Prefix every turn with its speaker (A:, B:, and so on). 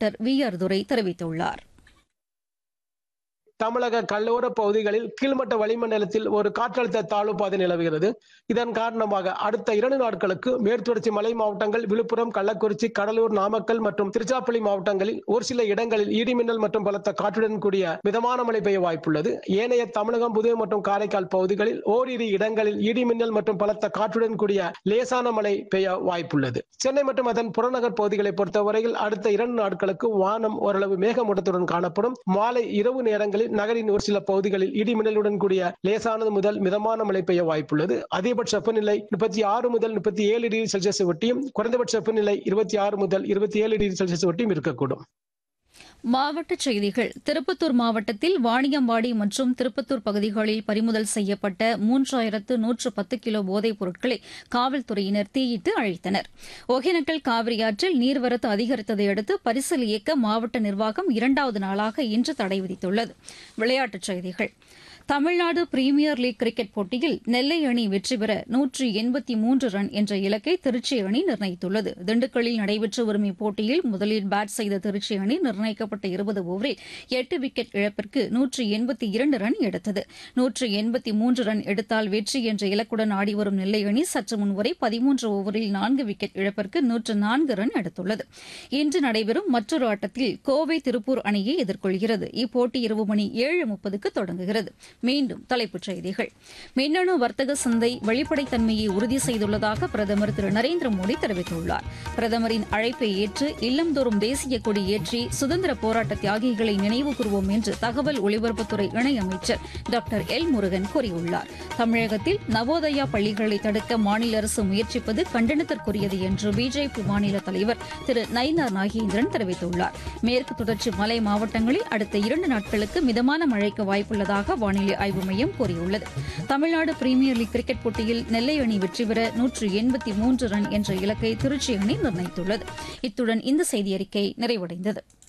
A: doctor we are துரை தெரிவித்துள்ளார்
B: தமிழக கடலோர பகுதிகளில் கீழ்மட்ட வளிமண்டலத்தில் ஒரு காற்றழுத்த தாழ்வு பாதை நிலவுகிறது இதன் காரணமாக அடுத்த இரண்டு நாட்களுக்கு மேற்குத்தொடர்ச்சி மலை மாவட்டங்கள் விழுப்புரம் கள்ளக்குறிச்சி கடலூர் நாமக்கல் மற்றும் திருச்சிராப்பள்ளி மாவட்டங்களில் ஒரு சில இடங்களில் இடிமின்னல் மற்றும் பலத்த காற்றுடன் கூடிய மிதமான மழை பெய்ய வாய்ப்புள்ளது ஏனைய தமிழகம் புதுவை மற்றும் காரைக்கால் பகுதிகளில் ஓரிரு இடங்களில் இடிமின்னல் மற்றும் பலத்த காற்றுடன் கூடிய லேசான மழை பெய்ய வாய்ப்புள்ளது சென்னை மற்றும் அதன் புறநகர் பகுதிகளை பொறுத்தவரையில் அடுத்த இரண்டு நாட்களுக்கு வானம் ஓரளவு மேகமூட்டத்துடன் காணப்படும் மாலை இரவு நேரங்களில் நகரின் ஒரு சில பகுதிகளில் இடிமின்னலுடன் கூடிய லேசானது முதல் மிதமான மழை பெய்ய வாய்ப்புள்ளது அதிகபட்ச வெப்பநிலை முப்பத்தி ஆறு முதல் முப்பத்தி ஏழு டிகிரி செல்சியஸ் ஒட்டியும் குறைந்தபட்ச வெப்பநிலை இருபத்தி ஆறு முதல் இருபத்தி ஏழு டிகிரி செல்சியஸ் ஒட்டியும் இருக்கக்கூடும்
A: மாவட்டச் செய்திகள் திருப்பத்தூர் மாவட்டத்தில் வாணியம்பாடி மற்றும் திருப்பத்தூர் பகுதிகளில் பறிமுதல் செய்யப்பட்ட மூன்றாயிரத்து நூற்று பத்து கிலோ போதைப் பொருட்களை காவல்துறையினர் தீயிட்டு அழித்தனர் ஒகேனக்கல் காவிரி ஆற்றில் நீர்வரத்து அதிகரித்ததை அடுத்து பரிசல் இயக்க மாவட்ட நிர்வாகம் இரண்டாவது நாளாக இன்று தடை விதித்துள்ளது விளையாட்டுச் செய்திகள் தமிழ்நாடு பிரீமியர் லீக் கிரிக்கெட் போட்டியில் நெல்லை அணி வெற்றி பெற நூற்றி எண்பத்தி மூன்று ரன் என்ற இலக்கை திருச்சி அணி நிர்ணயித்துள்ளது திண்டுக்கல்லில் நடைபெற்று வரும் இப்போட்டியில் முதலில் பேட் செய்த திருச்சி அணி நிர்ணயிக்கப்பட்ட இருபது ஓவரில் எட்டு விக்கெட் இழப்பிற்கு நூற்றி எண்பத்தி இரண்டு ரன் எடுத்தது நூற்றி எண்பத்தி மூன்று ரன் எடுத்தால் வெற்றி என்ற இலக்குடன் ஆடிவரும் நெல்லை அணி சற்று முன்வரை பதிமூன்று ஓவரில் நான்கு விக்கெட் இழப்பிற்கு நூற்று நான்கு ரன் எடுத்துள்ளது இன்று நடைபெறும் மற்றொரு ஆட்டத்தில் கோவை திருப்பூர் அணியை எதிர்கொள்கிறது இப்போட்டி இரவு மணி ஏழு முப்பதுக்கு தொடங்குகிறது மீண்டும் தலைப்புச் செய்திகள் மின்னணு வர்த்தக சந்தை வெளிப்படைத்தன்மையை உறுதி செய்துள்ளதாக பிரதமர் திரு நரேந்திர மோடி தெரிவித்துள்ளார் பிரதமரின் அழைப்பை ஏற்று இல்லந்தோறும் தேசிய கொடி ஏற்றி சுதந்திர போராட்ட தியாகிகளை நினைவு கூறுவோம் என்று தகவல் ஒலிபரப்புத்துறை இணையமைச்சர் டாக்டர் எல் முருகன் கூறியுள்ளார் தமிழகத்தில் நவோதயா பள்ளிகளை தடுக்க மாநில அரசு முயற்சிப்பது கண்டனத்திற்குரியது என்று பிஜேபி மாநில தலைவர் திரு நயினார் நாகேந்திரன் தெரிவித்துள்ளார் மேற்கு தொடர்ச்சி மலை மாவட்டங்களில் அடுத்த இரண்டு நாட்களுக்கு மிதமான மழைக்கு வாய்ப்புள்ளதாக வானிலை ஆய்வு மையம் கூறியுள்ளது தமிழ்நாடு பிரீமியர் லீக் கிரிக்கெட் போட்டியில் நெல்லை அணி வெற்றி பெற நூற்று எண்பத்தி மூன்று ரன் என்ற இலக்கை திருச்சி அணி நிர்ணயித்துள்ளது இத்துடன் இந்த செய்தியறிக்கை நிறைவடைந்தது